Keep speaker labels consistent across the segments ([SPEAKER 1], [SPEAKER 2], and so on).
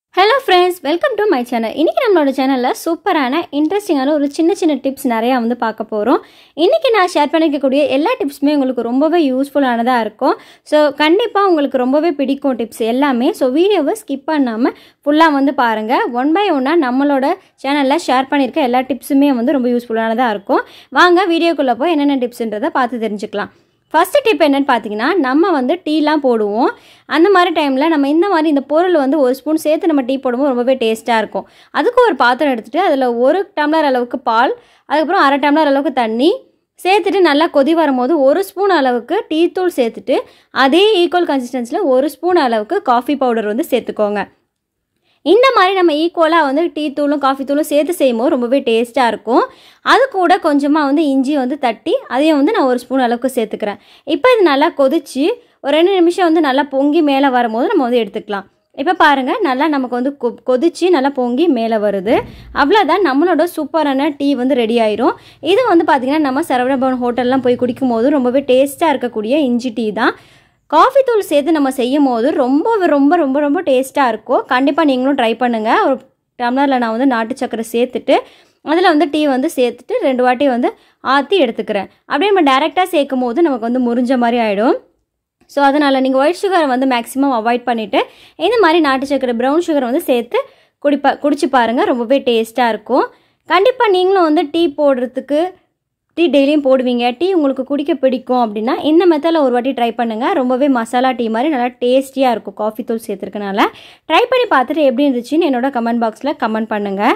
[SPEAKER 1] hello friends welcome to my channel இன்றைக்கி நம்மளோட சேனலில் சூப்பரான இன்ட்ரெஸ்டிங்கான ஒரு சின்ன சின்ன டிப்ஸ் நிறையா வந்து பார்க்க போகிறோம் இன்றைக்கி நான் ஷேர் பண்ணிக்கக்கூடிய எல்லா டிப்ஸுமே உங்களுக்கு ரொம்பவே யூஸ்ஃபுல்லானதாக இருக்கும் ஸோ கண்டிப்பாக உங்களுக்கு ரொம்பவே பிடிக்கும் டிப்ஸ் எல்லாமே ஸோ வீடியோவை ஸ்கிப் பண்ணாமல் ஃபுல்லாக வந்து பாருங்கள் ஒன் பை ஒன்னாக நம்மளோட சேனலில் ஷேர் பண்ணியிருக்க எல்லா டிப்ஸுமே வந்து ரொம்ப யூஸ்ஃபுல்லானதாக இருக்கும் வாங்க வீடியோக்குள்ளே போய் என்னென்ன டிப்ஸுன்றதை பார்த்து தெரிஞ்சுக்கலாம் ஃபஸ்ட்டு டிப் என்னென்னு பார்த்தீங்கன்னா நம்ம வந்து டீலாம் போடுவோம் அந்த மாதிரி டைமில் நம்ம இந்த மாதிரி இந்த பொருள் வந்து ஒரு ஸ்பூன் சேர்த்து நம்ம டீ போடும்போது ரொம்பவே டேஸ்ட்டாக இருக்கும் அதுக்கு ஒரு பாத்திரம் எடுத்துகிட்டு அதில் ஒரு டம்ளர் அளவுக்கு பால் அதுக்கப்புறம் அரை டம்ளர் அளவுக்கு தண்ணி சேர்த்துட்டு நல்லா கொதி வரும்போது ஒரு ஸ்பூன் அளவுக்கு டீ தூள் சேர்த்துட்டு அதே ஈக்குவல் கன்சிஸ்டன்சியில் ஒரு ஸ்பூன் அளவுக்கு காஃபி பவுடர் வந்து சேர்த்துக்கோங்க இந்த மாதிரி நம்ம ஈக்குவலாக வந்து டீ தூளும் காஃபி தூளும் சேர்த்து செய்யும்போது ரொம்பவே டேஸ்ட்டாக இருக்கும் அது கூட கொஞ்சமாக வந்து இஞ்சி வந்து தட்டி அதையும் வந்து நான் ஒரு ஸ்பூன் அளவுக்கு சேர்த்துக்கிறேன் இப்போ இது நல்லா கொதிச்சு ஒரு ரெண்டு நிமிஷம் வந்து நல்லா பொங்கி மேலே வரும்போது நம்ம வந்து எடுத்துக்கலாம் இப்போ பாருங்கள் நல்லா நமக்கு வந்து கொ கொதிச்சு நல்லா பொங்கி மேலே வருது அவ்வளோதான் நம்மளோட சூப்பரான டீ வந்து ரெடி ஆயிரும் இது வந்து பார்த்திங்கன்னா நம்ம சரவணபவன் ஹோட்டல்லாம் போய் குடிக்கும் போது ரொம்பவே டேஸ்ட்டாக இருக்கக்கூடிய இஞ்சி டீ தான் காஃபி தூள் சேர்த்து நம்ம செய்யும் போது ரொம்ப ரொம்ப ரொம்ப ரொம்ப டேஸ்ட்டாக இருக்கும் கண்டிப்பாக நீங்களும் ட்ரை பண்ணுங்கள் ஒரு டம்ளரில் நான் வந்து நாட்டு சக்கரை சேர்த்துட்டு அதில் வந்து டீ வந்து சேர்த்துட்டு ரெண்டு வாட்டி வந்து ஆற்றி எடுத்துக்கிறேன் அப்படியே நம்ம டேரெக்டாக சேர்க்கும் போது நமக்கு வந்து முறிஞ்ச மாதிரி ஆகிடும் ஸோ அதனால் நீங்கள் ஒயிட் சுகரை வந்து மேக்ஸிமம் அவாய்ட் பண்ணிவிட்டு இந்த மாதிரி நாட்டு சக்கரை ப்ரௌன் சுகரை வந்து சேர்த்து குடிப்பா குடிச்சு பாருங்கள் ரொம்பவே டேஸ்ட்டாக இருக்கும் கண்டிப்பாக நீங்களும் வந்து டீ போடுறதுக்கு டீ டெய்லியும் போடுவீங்க டீ உங்களுக்கு குடிக்க பிடிக்கும் அப்படின்னா இந்த மெத்தடில் ஒரு வாட்டி ட்ரை பண்ணுங்கள் ரொம்பவே மசாலா டீ மாதிரி நல்லா டேஸ்டியாக இருக்கும் காஃபி தூள் சேர்த்துருக்கனால ட்ரை பண்ணி பார்த்துட்டு எப்படி இருந்துச்சுன்னு என்னோட கமெண்ட் பாக்ஸில் கமெண்ட் பண்ணுங்கள்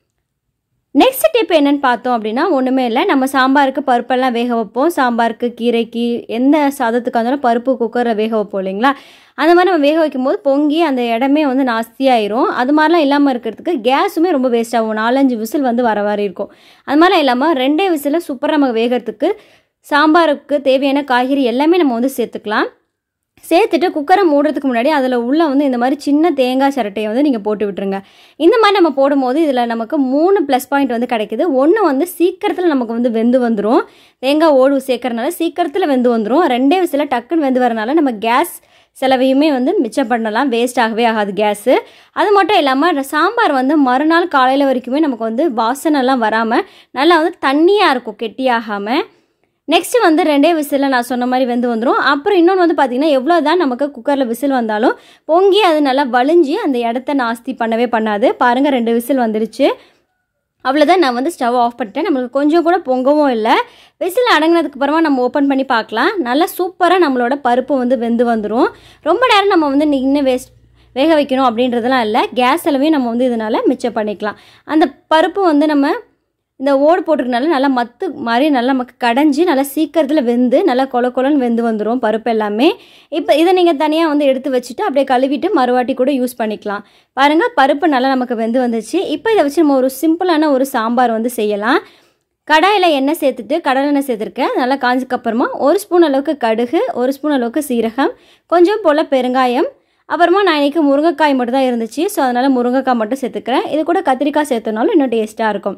[SPEAKER 1] நெக்ஸ்ட் டிப் என்னென்னு பார்த்தோம் அப்படின்னா ஒன்றுமே இல்லை நம்ம சாம்பாருக்கு பருப்பெல்லாம் வேக வைப்போம் சாம்பாருக்கு கீரைக்கு எந்த சாதத்துக்கு இருந்தாலும் பருப்பு குக்கரில் வேக வைப்போம் இல்லைங்களா அந்த மாதிரி நம்ம வேக வைக்கும்போது பொங்கி அந்த இடமே வந்து நாஸ்தியாயிரும் அது மாதிரிலாம் இல்லாமல் இருக்கிறதுக்கு கேஸுமே ரொம்ப வேஸ்ட் ஆகும் நாலஞ்சு விசில் வந்து வர மாதிரி இருக்கும் அது மாதிரிலாம் இல்லாமல் ரெண்டே விசிலில் சூப்பராக நமக்கு வேகிறதுக்கு சாம்பாருக்கு தேவையான காய்கறி எல்லாமே நம்ம வந்து சேர்த்துக்கலாம் சேர்த்துட்டு குக்கரை மூடுறதுக்கு முன்னாடி அதில் உள்ள வந்து இந்த மாதிரி சின்ன தேங்காய் சிரட்டையை வந்து நீங்கள் போட்டு விட்டுருங்க இந்த மாதிரி நம்ம போடும்போது இதில் நமக்கு மூணு ப்ளஸ் பாயிண்ட் வந்து கிடைக்குது ஒன்று வந்து சீக்கிரத்தில் நமக்கு வந்து வெந்து வந்துடும் தேங்காய் ஓடு சேர்க்கறனால சீக்கிரத்தில் வெந்து வந்துடும் ரெண்டே விசில் டக்குன்னு வெந்து வரனால நம்ம கேஸ் செலவையுமே வந்து மிச்சம் பண்ணலாம் வேஸ்ட் ஆகவே ஆகாது கேஸு அது மட்டும் இல்லாமல் சாம்பார் வந்து மறுநாள் காலையில் வரைக்குமே நமக்கு வந்து வாசனைலாம் வராமல் நல்லா வந்து தண்ணியாக இருக்கும் கெட்டியாகாமல் நெக்ஸ்ட்டு வந்து ரெண்டே விசிலில் நான் சொன்ன மாதிரி வெந்து வந்துடும் அப்புறம் இன்னொன்று வந்து பார்த்திங்கன்னா எவ்வளோ தான் நமக்கு குக்கரில் விசில் வந்தாலும் பொங்கி அது நல்லா வலிஞ்சு அந்த இடத்த நாஸ்தி பண்ணவே பண்ணாது பாருங்கள் ரெண்டு விசில் வந்துருச்சு அவ்வளோதான் நான் வந்து ஸ்டவ் ஆஃப் பண்ணிட்டேன் நம்மளுக்கு கொஞ்சம் கூட பொங்கவும் இல்லை விசில் அடங்கினதுக்கு அப்புறமா நம்ம ஓப்பன் பண்ணி பார்க்கலாம் நல்லா சூப்பராக நம்மளோட பருப்பு வந்து வெந்து வந்துடும் ரொம்ப நேரம் நம்ம வந்து நின்று வேஸ்ட் வேக வைக்கணும் அப்படின்றதெல்லாம் இல்லை கேஸ் செலவையும் நம்ம வந்து இதனால் மிச்சம் பண்ணிக்கலாம் அந்த பருப்பு வந்து நம்ம இந்த ஓடு போட்டிருக்கனால நல்லா மத்து மாதிரி நல்லா நமக்கு கடைஞ்சி நல்லா சீக்கிரத்தில் வெந்து நல்லா கொல கொலன்னு வெந்து வந்துடும் பருப்பு எல்லாமே இப்போ இதை நீங்கள் தனியாக வந்து எடுத்து வச்சுட்டு அப்படியே கழுவிட்டு மறுவாட்டி கூட யூஸ் பண்ணிக்கலாம் பாருங்கள் பருப்பு நல்லா நமக்கு வெந்து வந்துச்சு இப்போ இதை வச்சு நம்ம ஒரு சிம்பிளான ஒரு சாம்பார் வந்து செய்யலாம் கடாயில் எண்ணெய் சேர்த்துட்டு கடலெண்ணெய் சேர்த்துருக்கேன் நல்லா காஞ்சதுக்கப்புறமா ஒரு ஸ்பூன் அளவுக்கு கடுகு ஒரு ஸ்பூன் அளவுக்கு சீரகம் கொஞ்சம் போல் பெருங்காயம் அப்புறமா நான் இன்றைக்கி முருங்கைக்காய் மட்டும் தான் இருந்துச்சு ஸோ அதனால் முருங்கைக்காய் மட்டும் சேர்த்துக்கிறேன் இது கூட கத்திரிக்காய் சேர்த்தனாலும் இன்னும் டேஸ்ட்டாக இருக்கும்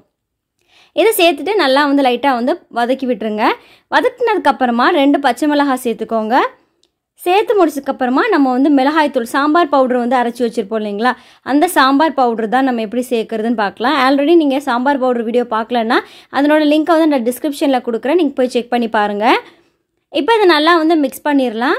[SPEAKER 1] இதை சேர்த்துட்டு நல்லா வந்து லைட்டாக வந்து வதக்கி விட்டுருங்க வதக்கினதுக்கப்புறமா ரெண்டு பச்சை மிளகாய் சேர்த்துக்கோங்க சேர்த்து முடிச்சதுக்கப்புறமா நம்ம வந்து மிளகாய்த்தூள் சாம்பார் பவுடர் வந்து அரைச்சி வச்சுருப்போம் இல்லைங்களா அந்த சாம்பார் பவுடர் தான் நம்ம எப்படி சேர்க்குறதுன்னு பார்க்கலாம் ஆல்ரெடி நீங்கள் சாம்பார் பவுடர் வீடியோ பார்க்கலன்னா அதனோட லிங்க்கை வந்து நான் டிஸ்கிரிப்ஷனில் கொடுக்குறேன் நீங்கள் போய் செக் பண்ணி பாருங்கள் இப்போ இதை நல்லா வந்து மிக்ஸ் பண்ணிடலாம்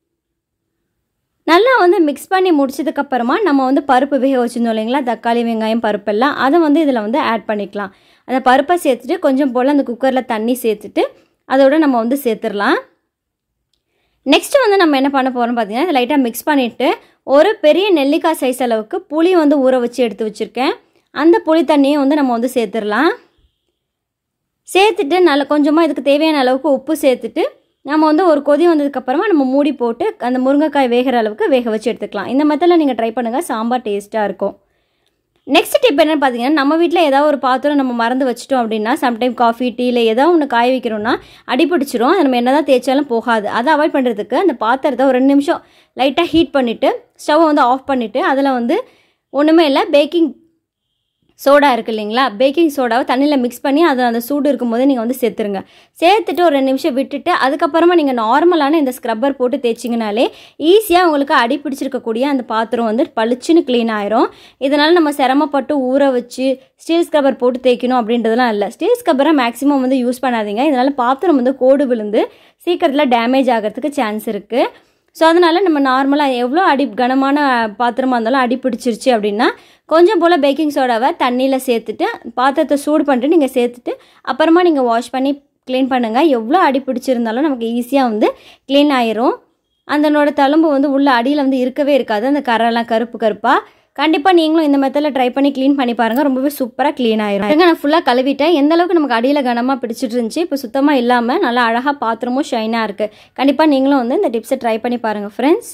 [SPEAKER 1] நல்லா வந்து மிக்ஸ் பண்ணி முடிச்சதுக்கப்புறமா நம்ம வந்து பருப்பு வேக வச்சுருந்தோம் இல்லைங்களா தக்காளி வெங்காயம் பருப்பெல்லாம் அதை வந்து இதில் வந்து ஆட் பண்ணிக்கலாம் அந்த பருப்பை சேர்த்துட்டு கொஞ்சம் போல் அந்த குக்கரில் தண்ணி சேர்த்துட்டு அதோட நம்ம வந்து சேர்த்துடலாம் நெக்ஸ்ட்டு வந்து நம்ம என்ன பண்ண போகிறோம் பார்த்தீங்கன்னா இதை லைட்டாக மிக்ஸ் பண்ணிவிட்டு ஒரு பெரிய நெல்லிக்காய் சைஸ் அளவுக்கு புளி வந்து ஊற வச்சு எடுத்து வச்சுருக்கேன் அந்த புளி தண்ணியை வந்து நம்ம வந்து சேர்த்துடலாம் சேர்த்துட்டு நல்ல கொஞ்சமாக இதுக்கு தேவையான அளவுக்கு உப்பு சேர்த்துட்டு நம்ம வந்து ஒரு கொதி வந்ததுக்கப்புறமா நம்ம மூடி போட்டு அந்த முருங்கைக்காய் வேகிற அளவுக்கு வேக வச்சு எடுத்துக்கலாம் இந்த மெத்தடில் நீங்கள் ட்ரை பண்ணுங்கள் சாம்பார் டேஸ்ட்டாக இருக்கும் நெக்ஸ்ட் டிப் என்னென்னு பார்த்தீங்கன்னா நம்ம வீட்டில் ஏதாவது ஒரு பாத்திரம் நம்ம மறந்து வச்சிட்டோம் அப்படின்னா சம்டைம் காஃபி டீயில் ஏதாவது ஒன்று காய வைக்கிறோம்னா அடிப்பிடிச்சிரும் அது நம்ம என்ன தான் தேய்ச்சாலும் போகாது அதை அவாய்ட் பண்ணுறதுக்கு அந்த பாத்திரத்தை ஒரு ரெண்டு நிமிஷம் லைட்டாக ஹீட் பண்ணிவிட்டு ஸ்டவ்வை வந்து ஆஃப் பண்ணிவிட்டு அதில் வந்து ஒன்றுமே இல்லை பேக்கிங் சோடா இருக்குது இல்லைங்களா பேக்கிங் சோடாவை தண்ணியில் மிக்ஸ் பண்ணி அதை அந்த சூடு இருக்கும்போது நீங்கள் வந்து சேர்த்துருங்க சேர்த்துட்டு ஒரு ரெண்டு நிமிஷம் விட்டுட்டு அதுக்கப்புறமா நீங்கள் நார்மலான இந்த ஸ்க்ரப்பர் போட்டு தேய்ச்சிங்கனாலே ஈஸியாக உங்களுக்கு அடி பிடிச்சிருக்கக்கூடிய அந்த பாத்திரம் வந்து பளிச்சுன்னு க்ளீன் ஆயிரும் இதனால் நம்ம சிரமப்பட்டு ஊற வச்சு ஸ்டீல் ஸ்க்ரப்பர் போட்டு தேய்க்கணும் அப்படின்றதுலாம் இல்லை ஸ்டீல் ஸ்க்ரப்பரை மேக்ஸிமம் வந்து யூஸ் பண்ணாதீங்க இதனால் பாத்திரம் வந்து கோடு விழுந்து சீக்கிரத்தில் டேமேஜ் ஆகிறதுக்கு சான்ஸ் இருக்குது ஸோ அதனால் நம்ம நார்மலாக எவ்வளோ அடி கனமான பாத்திரமாக இருந்தாலும் அடி பிடிச்சிருச்சு அப்படின்னா கொஞ்சம் போல் பேக்கிங் சோடாவை தண்ணியில் சேர்த்துட்டு பாத்திரத்தை சூடு பண்ணிட்டு நீங்கள் சேர்த்துட்டு அப்புறமா நீங்கள் வாஷ் பண்ணி க்ளீன் பண்ணுங்கள் எவ்வளோ அடி பிடிச்சிருந்தாலும் நமக்கு ஈஸியாக வந்து க்ளீன் ஆயிரும் அதனோட தழும்பு வந்து உள்ள அடியில் வந்து இருக்கவே இருக்காது அந்த கரெல்லாம் கருப்பு கருப்பாக கண்டிப்பாக நீங்களும் இந்த மெத்தடில் ட்ரை பண்ணி க்ளீன் பண்ணி பாருங்கள் ரொம்பவே சூப்பராக க்ளீன் ஆயிரும் ஏங்க நான் ஃபுல்லாக கழுவிட்டேன் எந்த அளவுக்கு நமக்கு அடியில் கனமாக பிடிச்சிட்டு இருந்துச்சு இப்போ சுத்தமாக இல்லாமல் நல்லா அழகாக பாத்திரமும் ஷைனாக இருக்குது கண்டிப்பாக நீங்களும் வந்து இந்த டிப்ஸை ட்ரை பண்ணி பாருங்கள் ஃப்ரெண்ட்ஸ்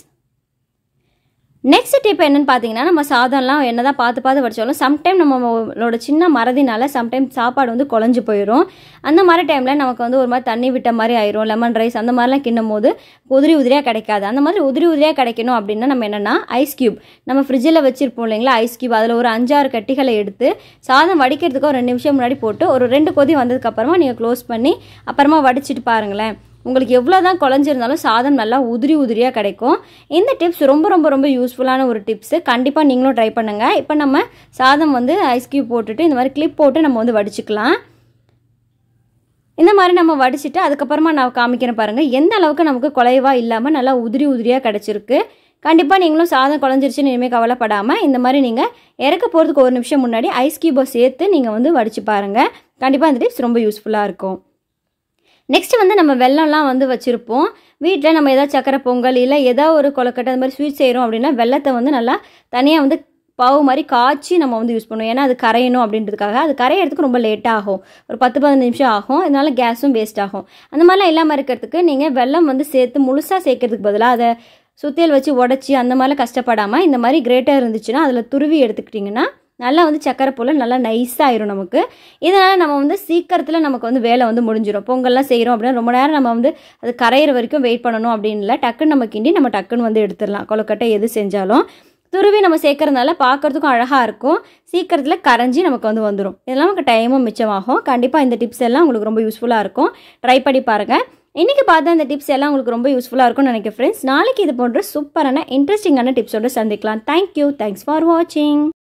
[SPEAKER 1] நெக்ஸ்ட் டிப் என்னன்னு பார்த்தீங்கன்னா நம்ம சாதம்லாம் என்ன தான் பார்த்து பார்த்து வடிச்சாலும் சம்டைம் நம்மளோட சின்ன மறதினால சம்டைம் சாப்பாடு வந்து குழஞ்சு போயிடும் அந்த மாதிரி டைமில் நமக்கு வந்து ஒரு மாதிரி தண்ணி விட்ட மாதிரி ஆயிரும் லெமன் ரைஸ் அந்த மாதிரிலாம் கிண்டும் போது உதிரி உதிரியாக கிடைக்காது அந்த மாதிரி உதிரி உதிரியாக கிடைக்கணும் அப்படின்னா நம்ம என்னென்னா ஐஸ் கியூப் நம்ம ஃப்ரிட்ஜில் வச்சிருப்போம் இல்லைங்களா ஐஸ் கியூப் அதில் ஒரு அஞ்சாறு கட்டிகளை எடுத்து சாதம் வடிக்கிறதுக்கு ஒரு ரெண்டு நிமிஷம் முன்னாடி போட்டு ஒரு ரெண்டு கொதி வந்ததுக்கப்புறமா நீங்கள் க்ளோஸ் பண்ணி அப்புறமா வடிச்சிட்டு பாருங்களேன் உங்களுக்கு எவ்வளோ தான் குழஞ்சிருந்தாலும் சாதம் நல்லா உதிரி உதிரியாக கிடைக்கும் இந்த டிப்ஸ் ரொம்ப ரொம்ப ரொம்ப யூஸ்ஃபுல்லான ஒரு டிப்ஸு கண்டிப்பாக நீங்களும் ட்ரை பண்ணுங்கள் இப்போ நம்ம சாதம் வந்து ஐஸ் கியூப் போட்டுட்டு இந்த மாதிரி கிளிப் போட்டு நம்ம வந்து வடிச்சுக்கலாம் இந்த மாதிரி நம்ம வடிச்சிட்டு அதுக்கப்புறமா நான் காமிக்கிறேன் பாருங்கள் எந்த அளவுக்கு நமக்கு குலைவாக இல்லாமல் நல்லா உதிரி உதிரியாக கிடச்சிருக்கு கண்டிப்பாக நீங்களும் சாதம் குழஞ்சிருச்சுன்னு இனிமேல் கவலைப்படாமல் இந்த மாதிரி நீங்கள் இறக்க போகிறதுக்கு ஒரு நிமிஷம் முன்னாடி ஐஸ் கியூபை சேர்த்து நீங்கள் வந்து வடிச்சு பாருங்கள் கண்டிப்பாக இந்த டிப்ஸ் ரொம்ப யூஸ்ஃபுல்லாக இருக்கும் நெக்ஸ்ட் வந்து நம்ம வெள்ளம்லாம் வந்து வச்சுருப்போம் வீட்டில் நம்ம ஏதாவது சக்கரை பொங்கல் இல்லை ஏதோ ஒரு கொலக்கட்டை அந்த மாதிரி ஸ்வீட் செய்கிறோம் அப்படின்னா வெள்ளத்தை வந்து நல்லா தனியாக வந்து பாவு மாதிரி காய்ச்சி நம்ம வந்து யூஸ் பண்ணுவோம் ஏன்னா அது கரையணும் அப்படின்றதுக்காக அது கரையிறதுக்கு ரொம்ப லேட் ஆகும் ஒரு பத்து பதினஞ்சு நிமிஷம் ஆகும் இதனால கேஸும் வேஸ்ட் ஆகும் அந்த மாதிரிலாம் இல்லாமல் இருக்கிறதுக்கு நீங்கள் வெள்ளம் வந்து சேர்த்து முழுசாக சேர்க்கறதுக்கு பதிலாக அதை சுத்தியல் வச்சு உடச்சி அந்த மாதிரிலாம் கஷ்டப்படாமல் இந்த மாதிரி கிரேட்டாக இருந்துச்சுன்னா அதில் துருவி எடுத்துக்கிட்டிங்கன்னா நல்லா வந்து சக்கரை போல் நல்லா நைஸாக ஆயிரும் நமக்கு இதனால் நம்ம வந்து சீக்கிரத்தில் நமக்கு வந்து வேலை வந்து முடிஞ்சிடும் பொங்கல்லாம் செய்கிறோம் அப்படின்னா ரொம்ப நேரம் நம்ம வந்து அது கரையிற வரைக்கும் வெயிட் பண்ணணும் அப்படின்னு இல்லை டக்குன்னு நம்ம கிண்டி நம்ம டக்குன்னு வந்து எடுத்துடலாம் கொலக்கட்டை எது செஞ்சாலும் துருவி நம்ம சேர்க்கறதுனால பார்க்குறதுக்கும் அழகாக இருக்கும் சீக்கிரத்தில் கரைஞ்சி நமக்கு வந்து வந்துடும் இதெல்லாம் நமக்கு டைமும் மிச்சமாகும் கண்டிப்பாக இந்த டிப்ஸ் எல்லாம் உங்களுக்கு ரொம்ப யூஸ்ஃபுல்லாக இருக்கும் ட்ரை பண்ணி பாருங்கள் இன்றைக்கி பார்த்த இந்த டிப்ஸ் எல்லாம் உங்களுக்கு ரொம்ப யூஸ்ஃபுல்லாக இருக்கும்னு நினைக்கிறேன் ஃப்ரெண்ட்ஸ் நாளைக்கு இது போன்ற சூப்பரான இன்ட்ரெஸ்டிங்கான டிப்ஸோடு சந்திக்கலாம் தேங்க்யூ தேங்க்ஸ் ஃபார் வாட்சிங்